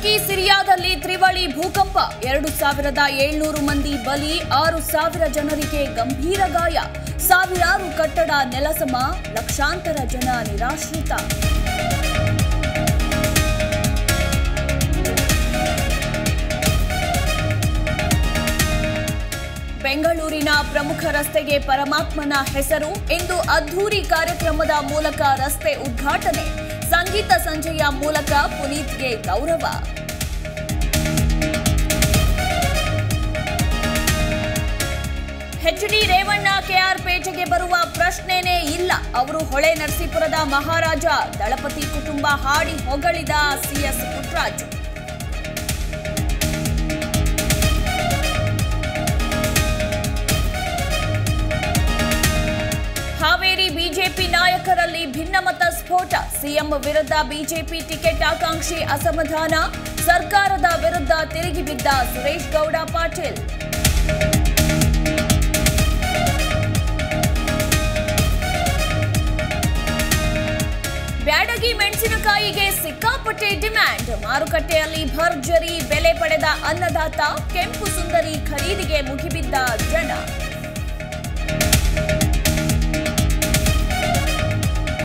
Turkey ಸಿರಿಯಾದಲ್ಲಿ ತ್ರಿವಳಿ ಭೂಕಂಪ ಎರಡು ಸಾವಿರದ ಏಳ್ನೂರು ಮಂದಿ ಬಲಿ ಆರು ಸಾವಿರ ಜನರಿಗೆ ಗಂಭೀರ ಗಾಯ ಸಾವಿರಾರು ಕಟ್ಟಡ ನೆಲಸಮ ಲಕ್ಷಾಂತರ ಜನ ನಿರಾಶ್ರಿತ ಬೆಂಗಳೂರಿನ ಪ್ರಮುಖ ರಸ್ತೆಗೆ ಪರಮಾತ್ಮನ ಹೆಸರು ಇಂದು ಅದ್ಧೂರಿ ಕಾರ್ಯಕ್ರಮದ ಮೂಲಕ ರಸ್ತೆ ಉದ್ಘಾಟನೆ ಸಂಗೀತ ಸಂಜೆಯ ಮೂಲಕ ಪುನೀತ್ಗೆ ಗೌರವ ಎಚ್ಡಿ ರೇವಣ್ಣ ಕೆಆರ್ ಪೇಟೆಗೆ ಬರುವ ಪ್ರಶ್ನೆನೇ ಇಲ್ಲ ಅವರು ಹೊಳೆ ನರಸೀಪುರದ ಮಹಾರಾಜ ದಳಪತಿ ಕುಟುಂಬ ಹಾಡಿ ಹೊಗಳಿದ ಸಿಎಸ್ ಪುಟ್ರಾಜ್ ಹಾವೇರಿ ಬಿಜೆಪಿ ನಾಯಕರಲ್ಲಿ ಭಿನ್ನಮತ ಸ್ಫೋಟ ಸಿಎಂ ವಿರುದ್ಧ ಬಿಜೆಪಿ ಟಿಕೆಟ್ ಆಕಾಂಕ್ಷಿ ಅಸಮಾಧಾನ ಸರ್ಕಾರದ ವಿರುದ್ಧ ತಿರುಗಿ ಬಿದ್ದ ಸುರೇಶ್ ಗೌಡ ಪಾಟೀಲ್ ಬ್ಯಾಡಗಿ ಮೆಣಸಿನಕಾಯಿಗೆ ಸಿಕ್ಕಾಪಟ್ಟೆ ಡಿಮ್ಯಾಂಡ್ ಮಾರುಕಟ್ಟೆಯಲ್ಲಿ ಭರ್ಜರಿ ಬೆಲೆ ಪಡೆದ ಅನ್ನದಾತ ಕೆಂಪು ಸುಂದರಿ ಖರೀದಿಗೆ ಮುಗಿಬಿದ್ದ ಜನ